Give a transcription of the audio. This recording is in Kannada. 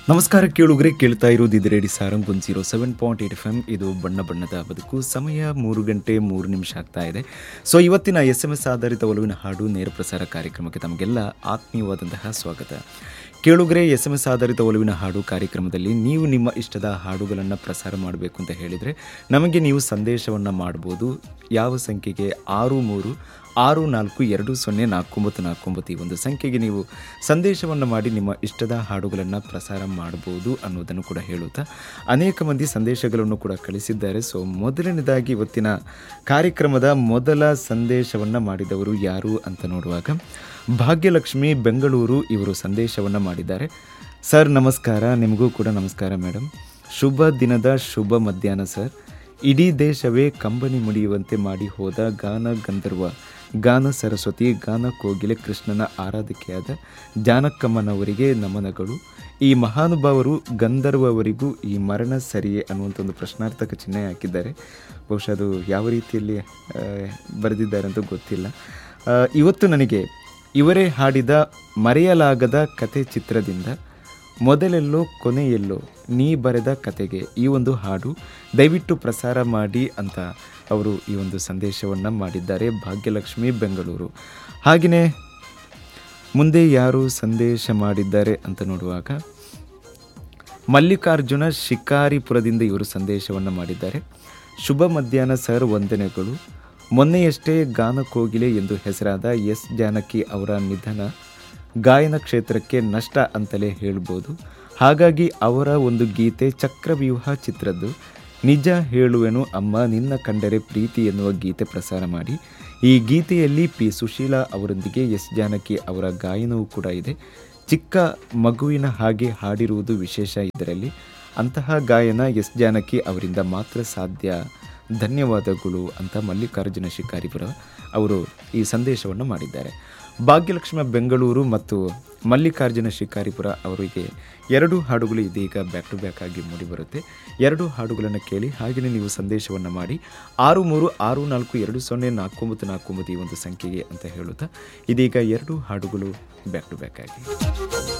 ನಮಸ್ಕಾರ ಕೇಳುಗರೆ ಕೇಳ್ತಾ ಇರೋದು ಇದು radio Sarang one zero seven point eight F M ಇದು ಬಣ್ಣ ಬಣ್ಣದ ಬದುಕು ಸಮಯ ಮೂರು ಗಂಟೆ ಮೂರು ನಿಮಿಷ ಆಗ್ತಾ ಇದೆ ಸೊ ಇವತ್ತಿನ ಎಸ್ ಎಮ್ ಎಸ್ ಆಧಾರಿತ ಒಲವಿನ ಹಾಡು ನೇರ ಪ್ರಸಾರ ಕಾರ್ಯಕ್ರಮಕ್ಕೆ ತಮಗೆಲ್ಲ ಆತ್ಮೀಯವಾದಂತಹ ಸ್ವಾಗತ ಕೇಳುಗರೆ ಎಸ್ ಎಮ್ ಎಸ್ ಆಧಾರಿತ ಒಲವಿನ ಹಾಡು ಕಾರ್ಯಕ್ರಮದಲ್ಲಿ ನೀವು ನಿಮ್ಮ ಇಷ್ಟದ ಹಾಡುಗಳನ್ನು ಪ್ರಸಾರ ಮಾಡಬೇಕು ಅಂತ ಹೇಳಿದರೆ ನಮಗೆ ನೀವು ಸಂದೇಶವನ್ನು ಮಾಡ್ಬೋದು ಯಾವ ಸಂಖ್ಯೆಗೆ ಆರು ಮೂರು ಆರು ನಾಲ್ಕು ಎರಡು ಸೊನ್ನೆ ನಾಲ್ಕೊಂಬತ್ತು ನಾಲ್ಕೊಂಬತ್ತು ಈ ಒಂದು ಸಂಖ್ಯೆಗೆ ನೀವು ಸಂದೇಶವನ್ನು ಮಾಡಿ ನಿಮ್ಮ ಇಷ್ಟದ ಹಾಡುಗಳನ್ನು ಪ್ರಸಾರ ಮಾಡ್ಬೋದು ಅನ್ನೋದನ್ನು ಕೂಡ ಹೇಳುತ್ತಾ ಅನೇಕ ಮಂದಿ ಸಂದೇಶಗಳನ್ನು ಕೂಡ ಕಳಿಸಿದ್ದಾರೆ ಸೊ ಮೊದಲನೇದಾಗಿ ಇವತ್ತಿನ ಕಾರ್ಯಕ್ರಮದ ಮೊದಲ ಸಂದೇಶವನ್ನು ಮಾಡಿದವರು ಯಾರು ಅಂತ ನೋಡುವಾಗ ಭಾಗ್ಯಲಕ್ಷ್ಮಿ ಬೆಂಗಳೂರು ಇವರು ಸಂದೇಶವನ್ನು ಮಾಡಿದ್ದಾರೆ ಸರ್ ನಮಸ್ಕಾರ ನಿಮಗೂ ಕೂಡ ನಮಸ್ಕಾರ ಮೇಡಮ್ ಶುಭ ದಿನದ ಶುಭ ಮಧ್ಯಾಹ್ನ ಸರ್ ಇಡೀ ದೇಶವೇ ಕಂಬನಿ ಮುಡಿಯುವಂತೆ ಮಾಡಿ ಹೋದ ಗಾನ ಗಂಧರ್ವ ಗಾನ ಸರಸ್ವತಿ ಗಾನ ಕೋಗಿಲೆ ಕೃಷ್ಣನ ಆರಾಧಕೆಯಾದ ಜಾನಕಮ್ಮನವರಿಗೆ ನಮನಗಳು ಈ ಮಹಾನುಭಾವರು ಗಂಧರ್ವವರಿಗೂ ಈ ಮರಣ ಸರಿಯೇ ಅನ್ನುವಂಥ ಒಂದು ಪ್ರಶ್ನಾರ್ಥಕ ಚಿಹ್ನೆ ಹಾಕಿದ್ದಾರೆ ಬಹುಶಃ ಅದು ಯಾವ ರೀತಿಯಲ್ಲಿ ಆ, ಬರೆದಿದ್ದಾರೆ ಅಂತ ಗೊತ್ತಿಲ್ಲ ಆ, ಇವತ್ತು ನನಗೆ ಇವರೇ ಹಾಡಿದ ಮರೆಯಲಾಗದ ಕತೆ ಚಿತ್ರದಿಂದ ಮೊದಲೆಲ್ಲೋ ಕೊನೆಯೆಲ್ಲೋ ನೀ ಬರೆದ ಕತೆಗೆ ಈ ಒಂದು ಹಾಡು ದಯವಿಟ್ಟು ಪ್ರಸಾರ ಮಾಡಿ ಅಂತ ಅವರು ಈ ಒಂದು ಸಂದೇಶವನ್ನು ಮಾಡಿದ್ದಾರೆ ಭಾಗ್ಯಲಕ್ಷ್ಮಿ ಬೆಂಗಳೂರು ಹಾಗೆಯೇ ಮುಂದೆ ಯಾರು ಸಂದೇಶ ಮಾಡಿದ್ದಾರೆ ಅಂತ ನೋಡುವಾಗ ಮಲ್ಲಿಕಾರ್ಜುನ ಶಿಕಾರಿಪುರದಿಂದ ಇವರು ಸಂದೇಶವನ್ನು ಮಾಡಿದ್ದಾರೆ ಶುಭ ಮಧ್ಯಾಹ್ನ ಸರ್ ವಂದನೆಗಳು ಮೊನ್ನೆಯಷ್ಟೇ ಗಾನ ಕೋಗಿಲೆ ಎಂದು ಹೆಸರಾದ ಎಸ್ ಜಾನಕಿ ಅವರ ನಿಧನ ಗಾಯನ ಕ್ಷೇತ್ರಕ್ಕೆ ನಷ್ಟ ಅಂತಲೇ ಹೇಳ್ಬೋದು ಹಾಗಾಗಿ ಅವರ ಒಂದು ಗೀತೆ ಚಕ್ರವ್ಯೂಹ ಚಿತ್ರದ್ದು ನಿಜ ಹೇಳುವೆನು ಅಮ್ಮ ನಿನ್ನ ಕಂಡರೆ ಪ್ರೀತಿ ಎನ್ನುವ ಗೀತೆ ಪ್ರಸಾರ ಮಾಡಿ ಈ ಗೀತೆಯಲ್ಲಿ ಪಿ ಸುಶೀಲಾ ಅವರೊಂದಿಗೆ ಎಸ್ ಜಾನಕಿ ಅವರ ಗಾಯನವೂ ಕೂಡ ಇದೆ ಚಿಕ್ಕ ಮಗುವಿನ ಹಾಗೆ ಹಾಡಿರುವುದು ವಿಶೇಷ ಇದರಲ್ಲಿ ಅಂತಹ ಗಾಯನ ಎಸ್ ಜಾನಕಿ ಅವರಿಂದ ಮಾತ್ರ ಸಾಧ್ಯ ಧನ್ಯವಾದಗಳು ಅಂತ ಮಲ್ಲಿಕಾರ್ಜುನ ಶಿಕಾರಿಪುರ ಅವರು ಈ ಸಂದೇಶವನ್ನು ಮಾಡಿದ್ದಾರೆ ಭಾಗ್ಯಲಕ್ಷ್ಮಿ ಬೆಂಗಳೂರು ಮತ್ತು ಮಲ್ಲಿಕಾರ್ಜುನ ಶಿಕಾರಿಪುರ ಅವರಿಗೆ ಎರಡು ಹಾಡುಗಳು ಇದೀಗ ಬ್ಯಾಕ್ ಟು ಬ್ಯಾಕ್ ಆಗಿ ಮೂಡಿಬರುತ್ತೆ ಎರಡು ಹಾಡುಗಳನ್ನು ಕೇಳಿ ಹಾಗೆಯೇ ನೀವು ಸಂದೇಶವನ್ನು ಮಾಡಿ ಆರು ಮೂರು ಆರು ನಾಲ್ಕು ಎರಡು ಸೊನ್ನೆ ನಾಲ್ಕೊಂಬತ್ತು ನಾಲ್ಕೊಂಬತ್ತು ಈ ಒಂದು ಸಂಖ್ಯೆಗೆ ಅಂತ ಹೇಳುತ್ತಾ ಇದೀಗ ಎರಡು ಹಾಡುಗಳು ಬ್ಯಾಕ್ ಟು ಬ್ಯಾಕ್ ಆಗಿ